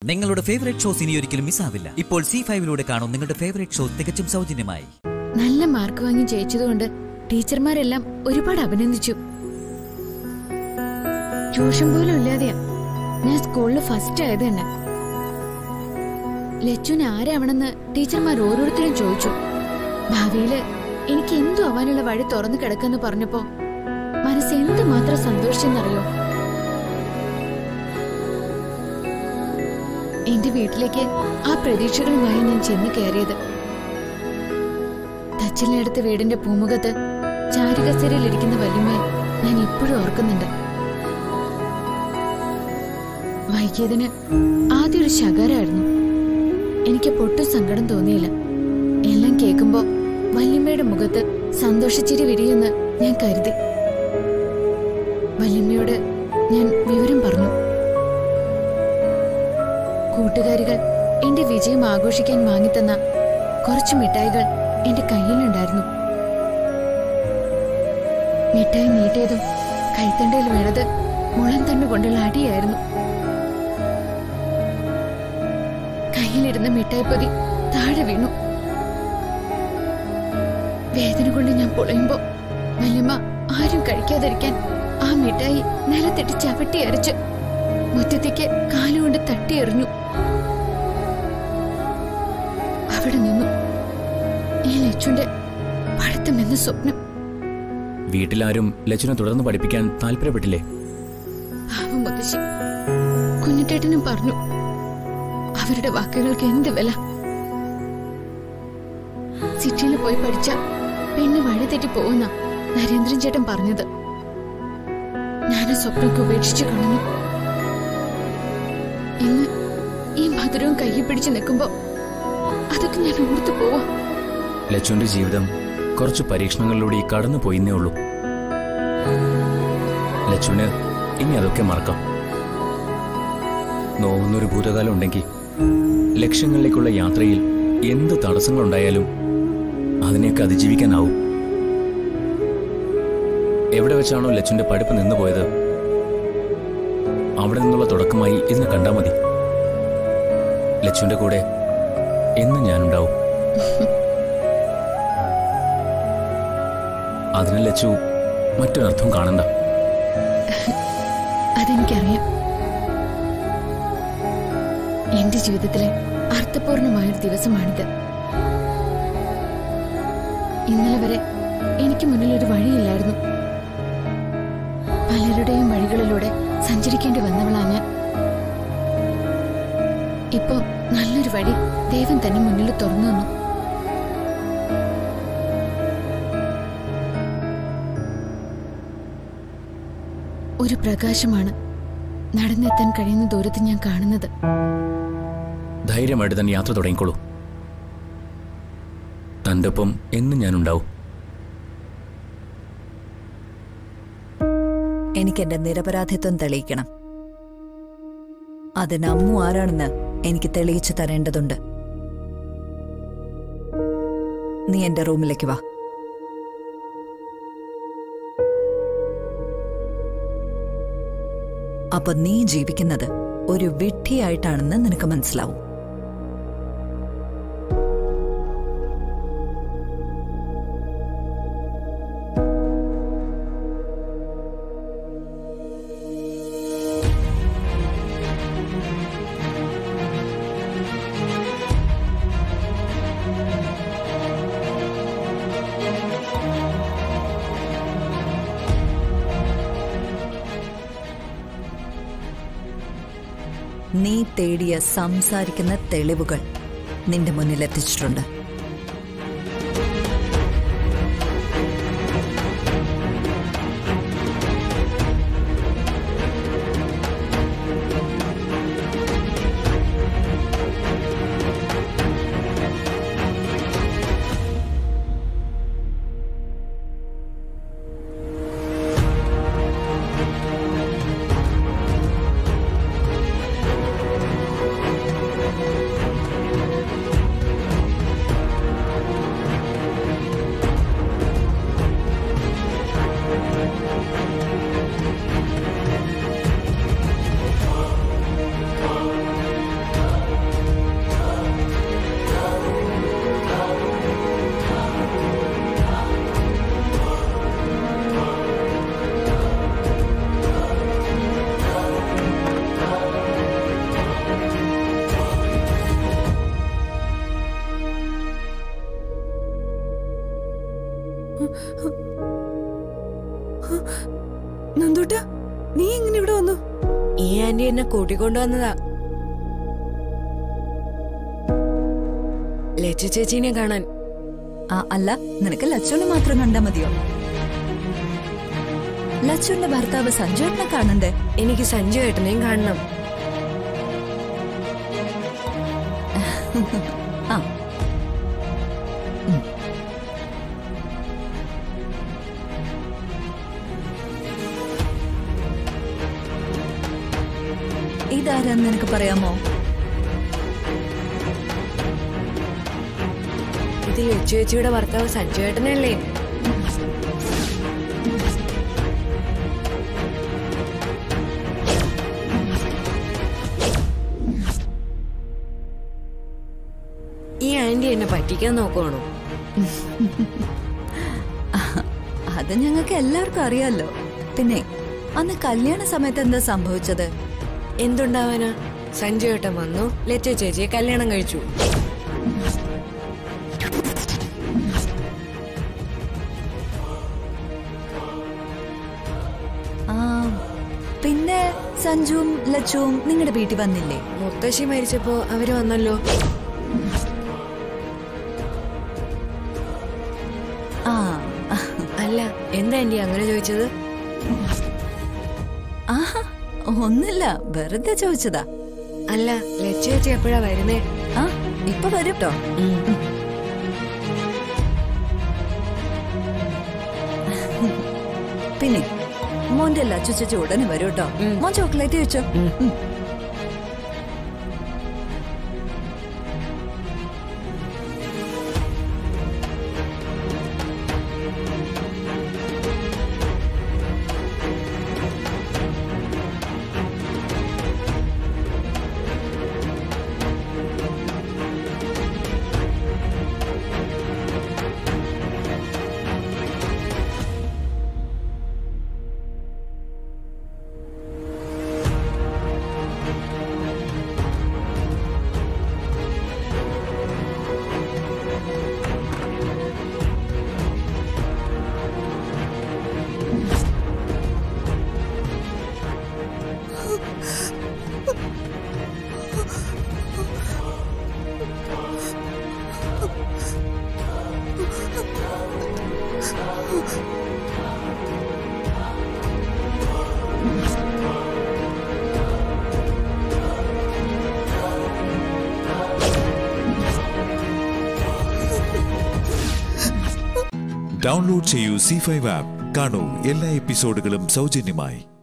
നിങ്ങളുടെ favourite shows ഇനി ഒരിക്കലും മിസ്സാവില്ല ഇപ്പോൾ സി ഫൈവിലൂടെ കാണും നിങ്ങളുടെ ഫേവറേറ്റ് ഷോ തികച്ചും സൗജന്യമായി നല്ല മാർക്ക് വാങ്ങി ജയിച്ചതുകൊണ്ട് ടീച്ചർമാരെല്ലാം ഒരുപാട് അഭിനന്ദിച്ചു ട്യൂഷൻ പോലും ഇല്ലാതെയാ ഞാൻ സ്കൂളിൽ ഫസ്റ്റ് ആയത് തന്നെ ലച്ചുവിന് ആരാവണമെന്ന് ടീച്ചർമാർ ഓരോരുത്തരും ചോദിച്ചു ഭാവിയില് എനിക്ക് എന്തു ആവാനുള്ള വഴി തുറന്നു കിടക്കെന്ന് പറഞ്ഞപ്പോ മനസ്സ് എന്തുമാത്രം സന്തോഷിച്ചെന്നറിയോ എന്റെ വീട്ടിലേക്ക് ആ പ്രതീക്ഷകളുമായി ഞാൻ ചെന്ന് കയറിയത് തച്ചിലിനടുത്ത് വീടിന്റെ പൂമുഖത്ത് ചാരുകസേരയിലിരിക്കുന്ന വലിമയെ ഞാൻ ഇപ്പോഴും ഓർക്കുന്നുണ്ട് വൈകിയതിന് ആദ്യം ഒരു ശകാരമായിരുന്നു എനിക്ക് പൊട്ടും സങ്കടം തോന്നിയില്ല എല്ലാം കേൾക്കുമ്പോ വല്യമ്മയുടെ മുഖത്ത് സന്തോഷിച്ചിരി വിരിയെന്ന് ഞാൻ കരുതി വല്യമ്മയോട് ഞാൻ വിവരം പറഞ്ഞു കൂട്ടുകാരികൾ എന്റെ വിജയം ആഘോഷിക്കാൻ വാങ്ങിത്തന്ന കുറച്ച് മിഠായികൾ എന്റെ കയ്യിലുണ്ടായിരുന്നു മിഠായി നീട്ടിയതും കൈത്തണ്ടയിൽ വീണത് മുളം തണ്ടു കൊണ്ടുള്ള അടിയായിരുന്നു കയ്യിലിരുന്ന മിഠായി പൊതി താഴെ വീണു വേദന കൊണ്ട് ഞാൻ പൊളയുമ്പോ വല്യമ്മ ആരും കഴിക്കാതിരിക്കാൻ ആ മിഠായി നിലത്തിട്ട് ചവിട്ടി അരച്ച് മുറ്റത്തേക്ക് കാലുകൊണ്ട് തട്ടിയെറിഞ്ഞു അവിടെ നിന്നു ഈ ലച്ചുന്റെ പഠിത്തം എന്ന സ്വപ്നം വീട്ടിലാരും ലച്ചുനെ തുടർന്ന് പഠിപ്പിക്കാൻ താല്പര്യപ്പെട്ടില്ലേ പാവം മുത്തശ്ശി കുഞ്ഞിട്ടേട്ടനും പറഞ്ഞു അവരുടെ വാക്കുകൾക്ക് എന്ത് വില സിറ്റിയിൽ പോയി പഠിച്ച പെണ്ണ് വഴിതെറ്റി പോകുന്ന നരേന്ദ്രൻ ചേട്ടൻ പറഞ്ഞത് ഞാൻ ആ സ്വപ്നമൊക്കെ ഉപേക്ഷിച്ചു കളഞ്ഞു ഇന്ന് ഈ മധുരവും കയ്യിൽ പിടിച്ച് നിൽക്കുമ്പോ അതൊക്കെ ഞാൻ ഓർത്തു പോവാ ലച്ചുവിന്റെ ജീവിതം കുറച്ച് പരീക്ഷണങ്ങളിലൂടെ കടന്നു പോയിന്നേ ഉള്ളൂ ലച്ചുവിന് ഇനി അതൊക്കെ മറക്കാം നോവുന്നൊരു ഭൂതകാലം ഉണ്ടെങ്കിൽ ലക്ഷ്യങ്ങളിലേക്കുള്ള യാത്രയിൽ എന്ത് തടസ്സങ്ങളുണ്ടായാലും അതിനെയൊക്കെ അതിജീവിക്കാനാവും എവിടെ വെച്ചാണോ ലച്ചുവിന്റെ പഠിപ്പ് നിന്നുപോയത് അവിടെ നിന്നുള്ള തുടക്കമായി ഇന്ന് കണ്ടാൽ മതി ലച്ചുവിന്റെ കൂടെ എന്നും ഞാനുണ്ടാവും അതിന് ലച്ചു മറ്റൊരർത്ഥം കാണണ്ട അതെനിക്കറിയാം എന്റെ ജീവിതത്തിലെ അർത്ഥപൂർണമായൊരു ദിവസമാണിത് ഇന്നലെ വരെ എനിക്ക് മുന്നിൽ ഒരു വഴിയില്ലായിരുന്നു പലരുടെയും വഴികളിലൂടെ സഞ്ചരിക്കേണ്ടി വന്നവളാ ഞാൻ ഇപ്പോ നല്ലൊരു വഴി ദൈവം തന്നെ മുന്നിൽ തുറന്നു തന്നു ഒരു പ്രകാശമാണ് നടന്നെത്താൻ കഴിയുന്ന ദൂരത്ത് ഞാൻ കാണുന്നത് ധൈര്യമായിട്ട് തന്നെ യാത്ര തുടങ്ങിക്കോളൂ തൻ്റെ ഒപ്പം എന്നും ഞാനുണ്ടാവും എനിക്ക് എന്റെ നിരപരാധിത്വം തെളിയിക്കണം അതിന് അമ്മു ആരാണെന്ന് എനിക്ക് തെളിയിച്ചു തരേണ്ടതുണ്ട് നീ എന്റെ റൂമിലേക്ക് വാ അപ്പൊ നീ ജീവിക്കുന്നത് ഒരു വിഡ്ഢിയായിട്ടാണെന്ന് നിനക്ക് മനസ്സിലാവും നീ തേടിയ സംസാരിക്കുന്ന തെളിവുകൾ നിന്റെ മുന്നിൽ എത്തിച്ചിട്ടുണ്ട് നീ എങ്ങനെ ഇവിടെ വന്നു ഈ ആന്റി എന്നെ കൂട്ടിക്കൊണ്ടുവന്നതാ ലച്ചു ചേച്ചീനെ കാണാൻ ആ അല്ല നിനക്ക് ലച്ചുവിനെ മാത്രം കണ്ടാ മതിയോ ലച്ചുവിന്റെ ഭർത്താവ് സഞ്ജുവിനെ കാണണ്ടേ എനിക്ക് സഞ്ജു ഏട്ടനെയും കാണണം ആ ഇതാരാന്ന് നിനക്ക് പറയാമോ ഇത് ലച്ചു ചേച്ചിയുടെ ഭർത്താവ് സഞ്ജു ഏട്ടനല്ലേ ഈ ആന്റി എന്നെ പറ്റിക്കാൻ നോക്കുവാണോ അത് ഞങ്ങൾക്ക് എല്ലാവർക്കും അറിയാലോ പിന്നെ അന്ന് കല്യാണ സമയത്ത് എന്താ സംഭവിച്ചത് എന്തുണ്ടാവാനാ സഞ്ജു ഏട്ടൻ വന്നു ലച്ചു ചേച്ചിയെ കല്യാണം കഴിച്ചു ആ പിന്നെ സഞ്ജുവും ലച്ചുവും നിങ്ങളുടെ വീട്ടിൽ വന്നില്ലേ മുത്തശ്ശി മരിച്ചപ്പോ അവര് വന്നല്ലോ ആ അല്ല എന്താ ആന്റി അങ്ങനെ ചോദിച്ചത് ആഹാ ഒന്നില്ല വെറുതെ ചോദിച്ചതാ അല്ല ലച്ചു ചേച്ചി എപ്പോഴാ വരുന്നേ ആ ഇപ്പൊ വരും കേട്ടോ പിന്നെ മോന്റെ ലച്ചു ചേച്ചി ഉടനെ വരും കേട്ടോ മോൻ ചോക്ലേറ്റ് വെച്ചോ ഉം. ഡൗൺലോഡ് ചെയ്യൂ സി ഫൈവ് ആപ്പ് കാണൂ എല്ലാ എപ്പിസോഡുകളും സൗജന്യമായി